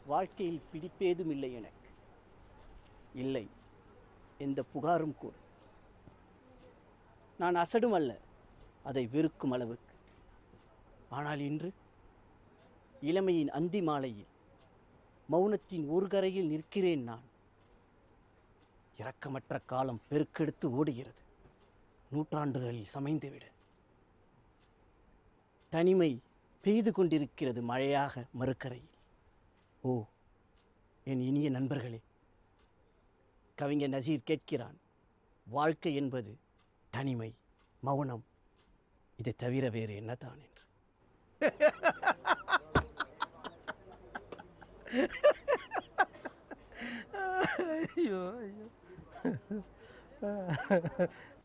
வாழ்க்கையில் பிடிப்பேதும் இல்லை எனக்கு இல்லை எந்த புகாரும் கூட நான் அசடும் அல்ல அதை வெறுக்கும் அளவுக்கு ஆனால் இன்று இளமையின் அந்தி மாலையில் மௌனத்தின் ஒரு கரையில் நிற்கிறேன் நான் இரக்கமற்ற காலம் பெருக்கெடுத்து ஓடுகிறது நூற்றாண்டுகளில் சமைந்துவிட தனிமை பெய்து கொண்டிருக்கிறது மழையாக மறுக்கரையில் ஓ என் இனிய நண்பர்களே கவிஞர் நசீர் கேட்கிறான் வாழ்க்கை என்பது தனிமை மௌனம் இதை தவிர வேறு என்னதான் என்று ஐயோ ஐயோ